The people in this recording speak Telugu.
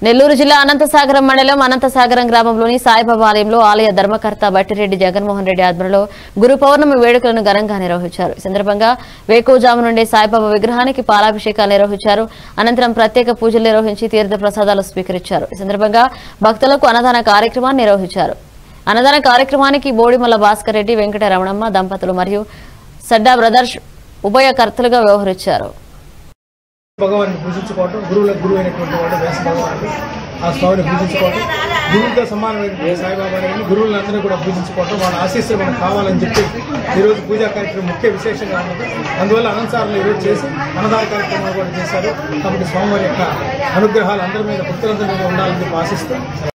నెల్లూరు జిల్లా అనంతసాగరం మండలం అనంతసాగరం గ్రామంలోని సాయిబాబా ఆలయంలో ఆలయ ధర్మకర్త బట్టిరెడ్డి జగన్మోహన్ రెడ్డి ఆధ్వర్యంలో గురు పౌర్ణమి వేడుకలను ఘనంగా నిర్వహించారు ఈ సందర్భంగా వేకోజాము నుండి సాయిబాబా విగ్రహానికి పాలాభిషేకాలు నిర్వహించారు అనంతరం ప్రత్యేక పూజలు నిర్వహించి తీర్థ ప్రసాదాలు స్వీకరించారు ఈ సందర్భంగా భక్తులకు అన్నదాన కార్యక్రమాన్ని నిర్వహించారు అన్నదాన కార్యక్రమానికి బోడిమల్ల భాస్కర్ రెడ్డి వెంకట రమణమ్మ దంపతులు మరియు సడ్డా బ్రదర్స్ ఉభయకర్తలుగా వ్యవహరించారు భగవాన్ని పూజించుకోవటం గురువుల గురువు అయినటువంటి వాడు వ్యాస భగవానుడు ఆ స్వామిని పూజించుకోవటం గురువుతో సమానమైన సాయిబాబా గారిని గురువులందరూ కూడా పూజించుకోవటం వాళ్ళ ఆశీస్సులు మనకు కావాలని చెప్పి ఈరోజు పూజా కార్యక్రమం ముఖ్య విశేషంగా ఉన్నది అందువల్ల అనంతసార్లు ఈరోజు చేసి అన్నదాన కార్యక్రమాలు కూడా చేశారు కాబట్టి స్వామివారి యొక్క అనుగ్రహాలు అందరి మీద భక్తులందరి మీద ఉండాలని చెప్పి ఆశిస్తూ